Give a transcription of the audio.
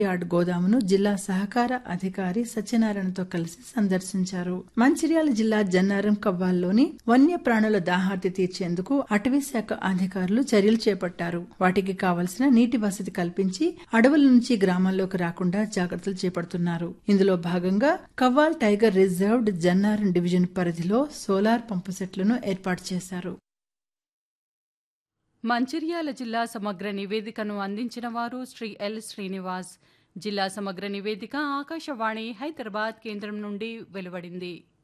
yard గోదామును జిల్లా సహకార అధికారి సత్యనారాయణతో కలిసి సందర్శించారు మంచిర్యాల జిల్లా జన్నారం కవ్వాల్లోని వన్యప్రాణుల దాహార్తి తీర్చేందుకు అటవీ శాఖ అధికారులు చర్యలు చేపట్టారు వాటికి కావలసిన నీటి వసతి కల్పించి అడవుల నుంచి గ్రామాల్లోకి రాకుండా జాగ్రత్తలు చేపడుతున్నారు ఇందులో భాగంగా Kawal tiger reserved Jannaram division పరిధిలో సోలార్ పంపు సెట్లను ఏర్పాటు చేశారు మంచిర్యాల జిల్లా సమగ్ర నివేదికను అందించిన వారు శ్రీ ఎల్ శ్రీనివాస్ జిల్లా సమగ్ర నివేదిక ఆకాశవాణి హైదరాబాద్ కేంద్రం నుండి వెలువడింది